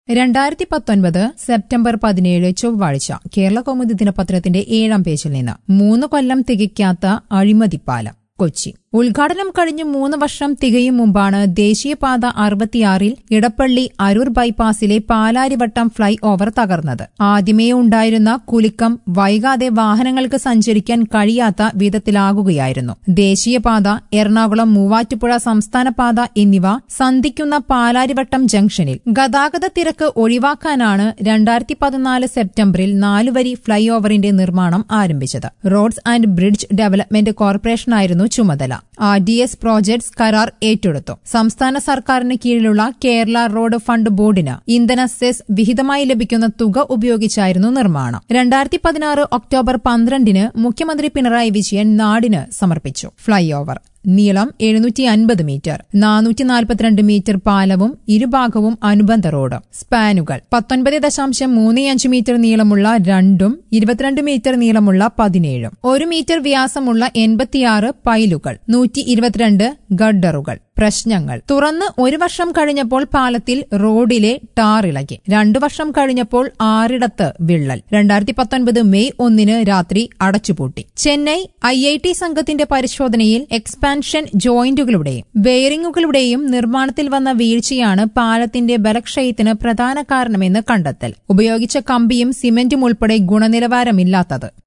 രണ്ടായിരത്തി പത്തൊൻപത് സെപ്റ്റംബർ പതിനേഴ് ചൊവ്വാഴ്ച കേരള കൗമുദി ദിനപത്രത്തിന്റെ ഏഴാം പേജിൽ നിന്ന് മൂന്ന് കൊല്ലം തികയ്ക്കാത്ത അഴിമതിപ്പാലം കൊച്ചി ഉദ്ഘാടനം കഴിഞ്ഞ് മൂന്ന് വർഷം തികയും മുമ്പാണ് ദേശീയപാത അറുപത്തിയാറിൽ ഇടപ്പള്ളി അരൂർ ബൈപ്പാസിലെ പാലാരിവട്ടം ഫ്ളൈ ഓവർ തകർന്നത് ആദ്യമേ ഉണ്ടായിരുന്ന കുലുക്കം വൈകാതെ വാഹനങ്ങൾക്ക് സഞ്ചരിക്കാൻ കഴിയാത്ത വിധത്തിലാകുകയായിരുന്നു ദേശീയപാത എറണാകുളം മൂവാറ്റുപുഴ സംസ്ഥാന പാത എന്നിവ സന്ധിക്കുന്ന പാലാരിവട്ടം ജംഗ്ഷനിൽ ഗതാഗത തിരക്ക് ഒഴിവാക്കാനാണ് രണ്ടായിരത്തി പതിനാല് സെപ്റ്റംബറിൽ നാലുവരി ഫ്ളൈ ഓവറിന്റെ നിർമ്മാണം ആരംഭിച്ചത് റോഡ്സ് ആൻഡ് ബ്രിഡ്ജ് ഡെവലപ്മെന്റ് കോർപ്പറേഷനായിരുന്നു ചുമതല ആർ ഡി എസ് പ്രോജക്ട്സ് കരാർ ഏറ്റെടുത്തു സംസ്ഥാന സർക്കാരിന് കീഴിലുള്ള കേരള റോഡ് ഫണ്ട് ബോർഡിന് ഇന്ധന സെസ് വിഹിതമായി ലഭിക്കുന്ന തുക ഉപയോഗിച്ചായിരുന്നു നിർമ്മാണം രണ്ടായിരത്തി പതിനാറ് ഒക്ടോബർ പന്ത്രണ്ടിന് മുഖ്യമന്ത്രി പിണറായി വിജയൻ നാടിന് സമർപ്പിച്ചു ഫ്ളൈ ഓവർ നീളം എഴുന്നൂറ്റി അൻപത് മീറ്റർ നാനൂറ്റി നാൽപ്പത്തിരണ്ട് മീറ്റർ പാലവും ഇരുഭാഗവും അനുബന്ധ റോഡും സ്പാനുകൾ പത്തൊൻപത് ദശാംശം മൂന്ന് അഞ്ച് മീറ്റർ നീളമുള്ള രണ്ടും ഇരുപത്തിരണ്ട് മീറ്റർ നീളമുള്ള പതിനേഴും ഒരു മീറ്റർ വ്യാസമുള്ള എൺപത്തിയാറ് പൈലുകൾ നൂറ്റി ഇരുപത്തിരണ്ട് ഗഡറുകൾ പ്രശ്നങ്ങൾ തുറന്ന് ഒരു വർഷം കഴിഞ്ഞപ്പോൾ പാലത്തിൽ റോഡിലെ ടാർ ഇളകി രണ്ടു വർഷം കഴിഞ്ഞപ്പോൾ ആറിടത്ത് വിള്ളൽ രണ്ടായിരത്തി പത്തൊൻപത് മെയ് ഒന്നിന് രാത്രി അടച്ചുപൂട്ടി ചെന്നൈ ഐ ഐ ടി സംഘത്തിന്റെ പരിശോധനയിൽ എക്സ്പാൻഷൻ ജോയിന്റുകളുടെയും ബെയറിംഗുകളുടെയും നിർമ്മാണത്തിൽ വന്ന വീഴ്ചയാണ് പാലത്തിന്റെ ബലക്ഷയത്തിന് പ്രധാന കാരണമെന്ന് കണ്ടെത്തൽ ഉപയോഗിച്ച കമ്പിയും സിമന്റും ഉൾപ്പെടെ ഗുണനിലവാരമില്ലാത്തത്